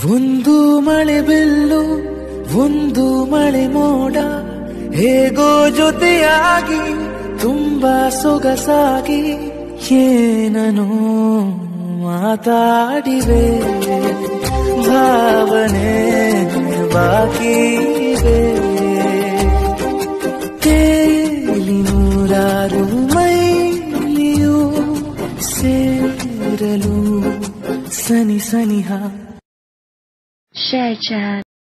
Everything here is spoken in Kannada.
ಒಂದು ಮಳೆ ಬೆಲ್ಲು ಒಂದು ಮಳೆ ಮೋಡ ಹೇಗೋ ಜೊತೆಯಾಗಿ ತುಂಬಾ ಸೊಗಸಾಗಿ ಏನನೋ ಮಾತಾಡಿವೆ ಭಾವನೆ ಬಾಕಿ ಇವೆ ತೇಲಿ ನೂರಾರು ಮೈಲಿಯು ಸೇರಲು ಸನಿ ಸನಿಹ Share chat.